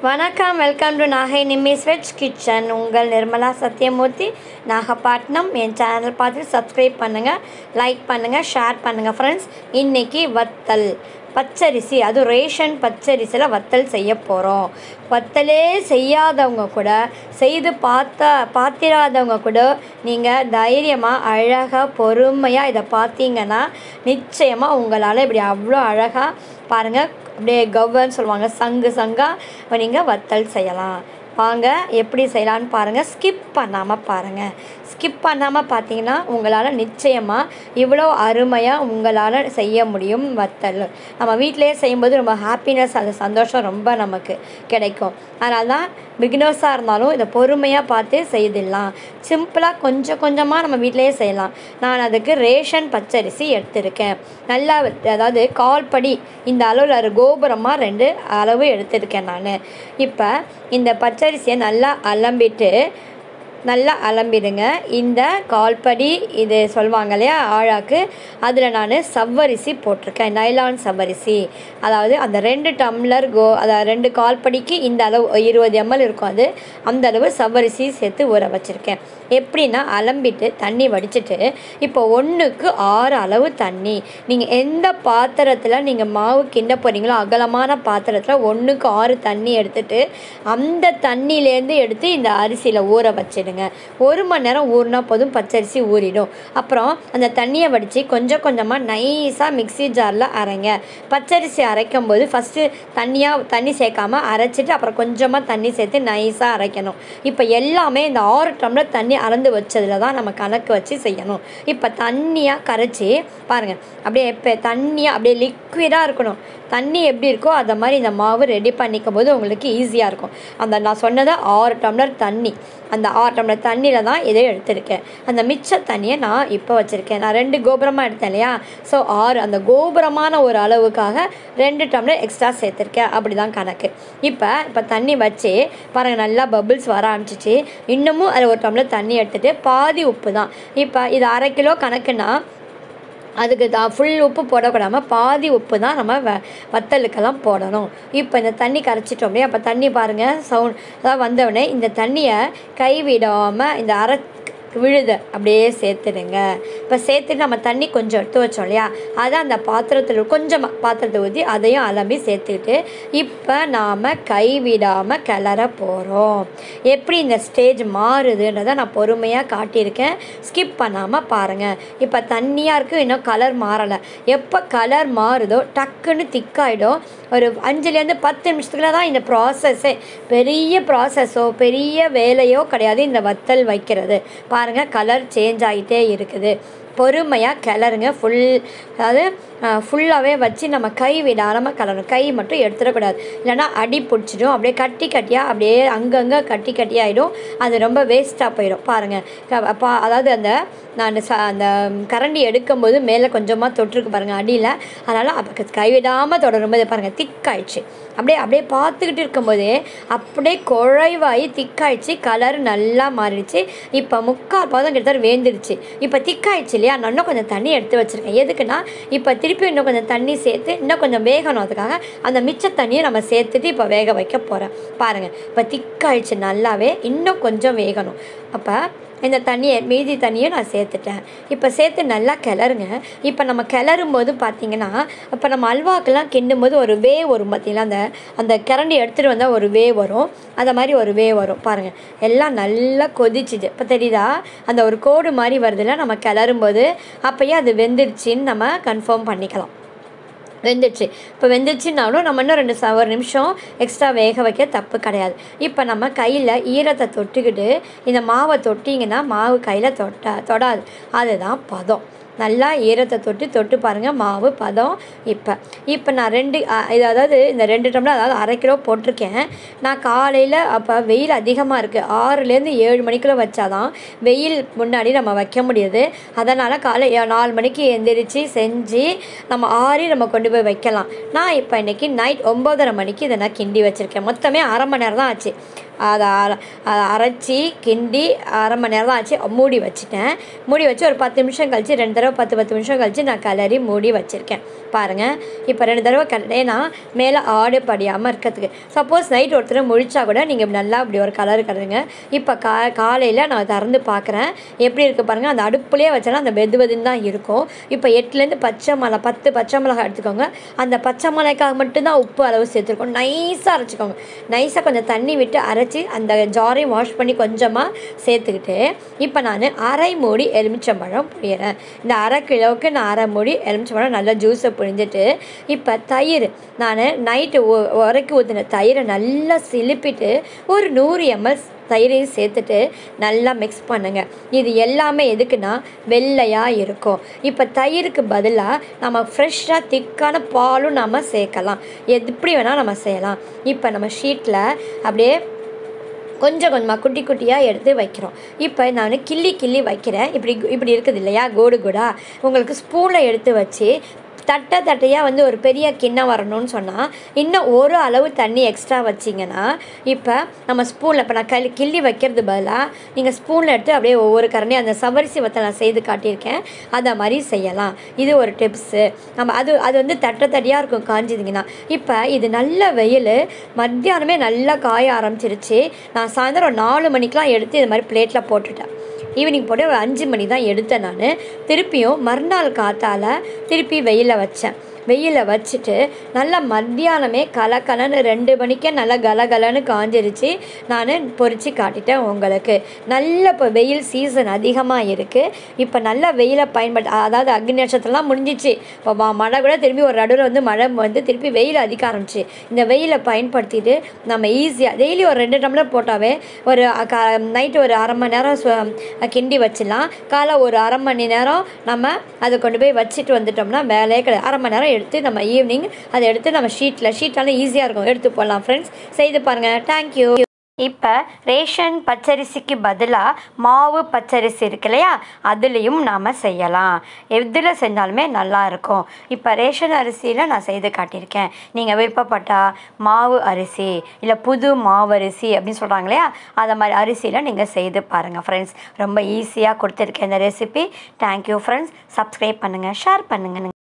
வணக்கம் welcome to Nagai Nimmi's veg kitchen உங்கள் நிர்மலா சத்யமூர்த்தி நாகப்பட்டினம் என் சேனல் பார்த்து சப்ஸ்கிரைப் பண்ணுங்கள் லைக் பண்ணுங்கள் ஷேர் பண்ணுங்கள் ஃப்ரெண்ட்ஸ் இன்றைக்கி வத்தல் பச்சரிசி அதுவும் ரேஷன் பச்சரிசியில் வத்தல் செய்ய போகிறோம் வத்தலே செய்யாதவங்க கூட செய்து பார்த்தா பார்த்திராதவங்க கூட நீங்கள் தைரியமாக அழகாக பொறுமையாக இதை பார்த்தீங்கன்னா நிச்சயமாக உங்களால் இப்படி அவ்வளோ அழகாக பாருங்கள் அப்படியே கவ்வன்னு சொல்லுவாங்க சங்கு சங்காக இப்போ நீங்கள் வத்தல் செய்யலாம் வாங்க எப்படி செய்யலான்னு பாருங்கள் ஸ்கிப் பண்ணாமல் பாருங்கள் ஸ்கிப் பண்ணாமல் பார்த்தீங்கன்னா உங்களால் நிச்சயமாக இவ்வளோ அருமையாக உங்களால் செய்ய முடியும் வத்தல் நம்ம வீட்டிலேயே செய்யும்போது ரொம்ப ஹாப்பினஸ் அது சந்தோஷம் ரொம்ப நமக்கு கிடைக்கும் அதனால தான் பிகினர்ஸாக இருந்தாலும் இதை பொறுமையாக பார்த்து செய்திடலாம் சிம்பிளாக கொஞ்சம் கொஞ்சமாக நம்ம வீட்டிலேயே செய்யலாம் நான் அதுக்கு ரேஷன் பச்சரிசி எடுத்திருக்கேன் நல்லா அதாவது கால் படி இந்த அளவில் ஒரு கோபுரமாக ரெண்டு அளவு எடுத்திருக்கேன் நான் இப்போ இந்த பச்சரிசியை நல்லா அலம்பிட்டு நல்லா அலம்பிடுங்க இந்த கால்படி இது சொல்லுவாங்க இல்லையா ஆழாக்கு அதில் நான் சவ்வரிசி போட்டிருக்கேன் நைலான் சவ்வரிசி அதாவது அந்த ரெண்டு டம்ளர் கோ அதாவது ரெண்டு கால்படிக்கு இந்த அளவு இருபது எம்எல் இருக்கும் அது அந்த அளவு சவ்வரிசி சேர்த்து ஊற வச்சுருக்கேன் எப்படின்னா அலம்பிட்டு தண்ணி வடிச்சிட்டு இப்போ ஒன்றுக்கு ஆறு அளவு தண்ணி நீங்கள் எந்த பாத்திரத்தில் நீங்கள் மாவு கிண்ட போகிறீங்களோ அகலமான பாத்திரத்தில் ஒன்றுக்கு ஆறு தண்ணி எடுத்துட்டு அந்த தண்ணியிலேருந்து எடுத்து இந்த அரிசியில் ஊற வச்சிடுங்க ஒரு மணி நேரம் ஊறினா போதும் பச்சரிசி ஊறிடும் அப்புறம் அந்த தண்ணியை வடித்து கொஞ்சம் கொஞ்சமாக நைஸாக மிக்ஸி ஜாரில் அரைங்க பச்சரிசி அரைக்கும் போது ஃபஸ்ட்டு தண்ணியாக தண்ணி சேர்க்காம அரைச்சிட்டு அப்புறம் கொஞ்சமாக தண்ணி சேர்த்து நைஸாக அரைக்கணும் இப்போ எல்லாமே இந்த ஆறு டம்ளர் தண்ணி அறந்து வச்சதில் தான் நம்ம கணக்கு வச்சு செய்யணும் இப்போ தண்ணியாக கரைச்சி பாருங்கள் அப்படியே இப்போ தண்ணியாக அப்படியே லிக்விடாக இருக்கணும் தண்ணி எப்படி இருக்கோ அதை மாதிரி இந்த மாவு ரெடி பண்ணிக்கும் போது உங்களுக்கு ஈஸியாக இருக்கும் அந்த நான் சொன்னதை ஆறு டம்ளர் தண்ணி அந்த ஆறு டம்ளர் தண்ணியில் தான் இதை எடுத்திருக்கேன் அந்த மிச்ச தண்ணியை நான் இப்போ வச்சுருக்கேன் நான் ரெண்டு கோபுரமாக எடுத்தேன் இல்லையா ஸோ ஆறு அந்த கோபுரமான ஒரு அளவுக்காக ரெண்டு டம்ளர் எக்ஸ்ட்ரா சேர்த்துருக்கேன் அப்படி தான் கணக்கு இப்போ இப்போ தண்ணி வச்சு பாருங்கள் நல்லா பபிள்ஸ் வர ஆரம்பிச்சிச்சு இன்னமும் அதில் ஒரு டம்ளர் தண்ணி எடுத்துகிட்டு பாதி உப்பு தான் இப்போ இது அரை கிலோ கணக்குன்னா அதுக்கு தான் ஃபுல் உப்பு போடக்கூடாமல் பாதி உப்பு தான் நம்ம வ வத்தலுக்கெல்லாம் போடணும் இப்போ இந்த தண்ணி கரைச்சிட்டோம் இல்லையா அப்போ தண்ணி பாருங்கள் சவுண்ட் அதாவது வந்தவுடனே இந்த தண்ணியை கைவிடாமல் இந்த அரை விழுத அப்படியே சேர்த்துடுங்க இப்போ சேர்த்துட்டு நம்ம தண்ணி கொஞ்சம் எடுத்து வச்சோம் இல்லையா அதை அந்த பாத்திரத்தில் கொஞ்சமாக பாத்திரத்தை ஊற்றி அதையும் அலம்பி சேர்த்துக்கிட்டு இப்போ நாம் கைவிடாமல் கிளற போகிறோம் எப்படி இந்த ஸ்டேஜ் மாறுதுன்றதை நான் பொறுமையாக காட்டியிருக்கேன் ஸ்கிப் பண்ணாமல் பாருங்கள் இப்போ தண்ணியாக இருக்குது இன்னும் கலர் மாறலை எப்போ கலர் மாறுதோ டக்குன்னு திக்காயிடும் ஒரு அஞ்சுலேருந்து பத்து நிமிஷத்துக்குள்ள தான் இந்த ப்ராசஸ்ஸே பெரிய ப்ராசஸோ பெரிய வேலையோ கிடையாது இந்த வத்தல் வைக்கிறது பாருங்கள் கலர் சேஞ்ச் ஆகிட்டே இருக்குது பொறுமையாக கிளறுங்க ஃபுல் அதாவது ஃபுல்லாகவே வச்சு நம்ம கை விடாமல் கிளறணும் கை மட்டும் எடுத்துடக்கூடாது இல்லைனா அடி பிடிச்சிடும் அப்படியே கட்டி கட்டியாக அப்படியே அங்கங்கே கட்டி கட்டியாகிடும் அது ரொம்ப வேஸ்ட்டாக போயிடும் பாருங்கள் பா அதாவது அந்த நான் ச அந்த கரண்டி எடுக்கும்போது மேலே கொஞ்சமாக தொட்டிருக்கு பாருங்கள் அடியில் அதனால் அப்போ கைவிடாமல் தொடரும்போது பாருங்கள் திக்காயிடுச்சு அப்படியே அப்படியே பார்த்துக்கிட்டு இருக்கும்போதே அப்படியே குழைவாகி திக்காயிடுச்சு கலர் நல்லா மாறிடுச்சு இப்போ முக்கால் பாதம் கிட்டத்தட்ட வேந்துடுச்சு இப்போ திக்காயிடுச்சு இல்லையா நான் இன்னும் கொஞ்சம் தண்ணி எடுத்து வச்சுருக்கேன் எதுக்குன்னா இப்போ திருப்பி இன்னும் கொஞ்சம் தண்ணி சேர்த்து இன்னும் கொஞ்சம் வேகணும் அதுக்காக அந்த மிச்ச தண்ணியை நம்ம சேர்த்துட்டு இப்போ வேக வைக்க போகிறேன் பாருங்கள் இப்போ திக்காயிடுச்சு நல்லாவே இன்னும் கொஞ்சம் வேகணும் அப்போ இந்த தண்ணியை மீதி தண்ணியும் நான் சேர்த்துட்டேன் இப்போ சேர்த்து நல்லா கிளறுங்க இப்போ நம்ம கிளறும் போது பார்த்தீங்கன்னா இப்போ நம்ம அல்வாக்கெல்லாம் கிண்டும் போது ஒரு வே வரும் பார்த்தீங்களா அந்த அந்த கிரண்டி எடுத்துகிட்டு வந்தால் ஒரு வே வரும் அந்த மாதிரி ஒரு வே வரும் பாருங்கள் எல்லாம் நல்லா கொதிச்சுது இப்போ தெரியுதா அந்த ஒரு கோடு மாதிரி வருதுல்ல நம்ம கிளறும் போது அப்போயே அது வெந்துருச்சின்னு நம்ம கன்ஃபார்ம் பண்ணிக்கலாம் வெந்துடுச்சு இப்போ வெந்துடுச்சுனாலும் நம்ம இன்னும் ரெண்டு ச ஒரு நிமிஷம் எக்ஸ்ட்ரா வேக வைக்க தப்பு கிடையாது இப்போ நம்ம கையில் ஈரத்தை தொட்டுக்கிட்டு இந்த மாவை தொட்டிங்கன்னா மாவு கையில் தொட்ட தொடாது அதுதான் பதம் நல்லா ஈரத்தை தொட்டு தொட்டு பாருங்கள் மாவு பதம் இப்போ இப்போ நான் ரெண்டு இது அதாவது இந்த ரெண்டு டம்ளர் அதாவது அரை கிலோ போட்டிருக்கேன் நான் காலையில் அப்போ வெயில் அதிகமாக இருக்குது ஆறுலேருந்து ஏழு மணிக்குள்ளே வச்சாதான் வெயில் முன்னாடி நம்ம வைக்க முடியுது அதனால் காலை நாலு மணிக்கு எந்திரிச்சு செஞ்சு நம்ம ஆறி நம்ம கொண்டு போய் வைக்கலாம் நான் இப்போ இன்றைக்கி நைட் ஒம்போதரை மணிக்கு இதை நான் கிண்டி வச்சுருக்கேன் மொத்தமே அரை மணி நேரம் தான் ஆச்சு அதை அர அதை அரைச்சி கிண்டி அரை மணி நேரம் தான் ஆச்சு மூடி வச்சுட்டேன் மூடி வச்சு ஒரு பத்து நிமிஷம் கழித்து ரெண்டு தடவை நிமிஷம் பத்து பத்து நிமிஷம் கழித்து நான் கலரி மூடி வச்சுருக்கேன் பாருங்கள் இப்போ ரெண்டு தடவை கலரேனா மேலே ஆடு படியாமல் இருக்கிறதுக்கு சப்போஸ் நைட் ஒருத்தர் முழிச்சா கூட நீங்கள் நல்லா இப்படி ஒரு கலர் கலருங்க இப்போ கா காலையில் நான் திறந்து பார்க்குறேன் எப்படி இருக்குது பாருங்கள் அந்த அடுப்புலேயே வச்சேன்னா அந்த வெது வெதுன்னு தான் இருக்கும் இப்போ எட்டுலேருந்து பச்சை மிளகா பத்து பச்சை மிளகா எடுத்துக்கோங்க அந்த பச்சை மிளகாய் மட்டும்தான் உப்பு அளவு சேர்த்துருக்கோம் நைஸாக அரைச்சிக்கோங்க நைஸாக கொஞ்சம் தண்ணி விட்டு அரைச்சி அந்த ஜாரையும் வாஷ் பண்ணி கொஞ்சமாக சேர்த்துக்கிட்டு இப்போ நான் அரை மூடி எலுமிச்சம்பழம் புழியிறேன் இந்த அரை கிலோவுக்கு நான் அரை மூடி எலுமிச்சம்பழம் நல்லா ஜூஸை புழிஞ்சிட்டு இப்போ தயிர் நான் நைட்டு உரைக்கி ஊற்றின தயிரை நல்லா சிலுப்பிட்டு ஒரு நூறு எம்எல் தயிரையும் சேர்த்துட்டு நல்லா மிக்ஸ் பண்ணுங்கள் இது எல்லாமே எதுக்குன்னா வெள்ளையாக இருக்கும் இப்போ தயிருக்கு பதிலாக நம்ம ஃப்ரெஷ்ஷாக திக்கான பாலும் நம்ம சேர்க்கலாம் எப்படி வேணால் நம்ம செய்யலாம் இப்போ நம்ம ஷீட்டில் அப்படியே கொஞ்சம் கொஞ்சமாக குட்டி குட்டியாக எடுத்து வைக்கிறோம் இப்போ நான் கிள்ளி கிள்ளி வைக்கிறேன் இப்படி இப்படி இருக்குது இல்லையா கோடு கோடா உங்களுக்கு ஸ்பூனில் எடுத்து வச்சு தட்டை தட்டையாக வந்து ஒரு பெரிய கிண்ணம் வரணும்னு சொன்னால் இன்னும் ஒரு அளவு தண்ணி எக்ஸ்ட்ரா வச்சிங்கன்னா இப்போ நம்ம ஸ்பூனில் இப்போ நான் கல் கிள்ளி வைக்கிறது பதிலாக நீங்கள் ஸ்பூனில் எடுத்து அப்படியே ஒவ்வொரு கரண்டியும் அந்த சவரிசி வத்தை நான் செய்து காட்டியிருக்கேன் அதை மாதிரி செய்யலாம் இது ஒரு டிப்ஸு நம்ம அது அது வந்து தட்டை தட்டியாக இருக்கும் காஞ்சிதிங்கன்னா இப்போ இது நல்ல வெயில் மத்தியானமே நல்லா காய ஆரம்பிச்சிருச்சு நான் சாயந்தரம் நாலு மணிக்கெலாம் எடுத்து இது மாதிரி பிளேட்டில் போட்டுட்டேன் ஈவினிங் போட்டு ஒரு அஞ்சு மணி தான் எடுத்தேன் நான் திருப்பியும் மறுநாள் காத்தால் திருப்பி வெயிலில் வச்சேன் வெயிலில் வச்சுட்டு நல்லா மத்தியானமே கலக்கலன்னு ரெண்டு மணிக்கே நல்லா கலகலன்னு காஞ்சிருச்சு நான் பொறிச்சு காட்டிட்டேன் உங்களுக்கு நல்ல இப்போ வெயில் சீசன் அதிகமாக இருக்குது இப்போ நல்ல வெயிலை பயன்படுத்த அதாவது அக்னி நட்சத்திரம்லாம் முடிஞ்சிச்சு இப்போ ம- மழை கூட திரும்பி ஒரு நடுவில் வந்து மழை வந்து திருப்பி வெயில் அதிக ஆரம்பிச்சு இந்த வெயிலை பயன்படுத்திட்டு நம்ம ஈஸியாக டெய்லி ஒரு ரெண்டு டம்ளர் போட்டாவே ஒரு க நைட்டு ஒரு அரை மணி நேரம் சு- கிண்டி வச்சிடலாம் காலை ஒரு அரை மணி நேரம் நம்ம அதை கொண்டு போய் வச்சுட்டு வந்துட்டோம்னா வேலையே கிடையாது அரை மணி நேரம் எடுத்து நம்ம ஈவினிங் அதை எடுத்து நம்ம ஷீட்டில் ஷீட்டால ஈஸியாக இருக்கும் எடுத்து போடலாம் ஃப்ரெண்ட்ஸ் செய்து பாருங்கள் தேங்க்யூ இப்போ ரேஷன் பச்சரிசிக்கு பதிலாக மாவு பச்சரிசி இருக்கு இல்லையா அதுலேயும் நாம் செய்யலாம் எதில் செஞ்சாலுமே நல்லா இருக்கும் இப்போ ரேஷன் அரிசியில் நான் செய்து காட்டியிருக்கேன் நீங்கள் விருப்பப்பட்டா மாவு அரிசி இல்லை புது மாவு அரிசி அப்படின்னு சொல்கிறாங்க இல்லையா அதை மாதிரி அரிசியில் நீங்கள் செய்து பாருங்கள் ஃப்ரெண்ட்ஸ் ரொம்ப ஈஸியாக கொடுத்துருக்கேன் இந்த ரெசிபி தேங்க்யூ ஃப்ரெண்ட்ஸ் சப்ஸ்கிரைப் பண்ணுங்கள் ஷேர் பண்ணுங்கள்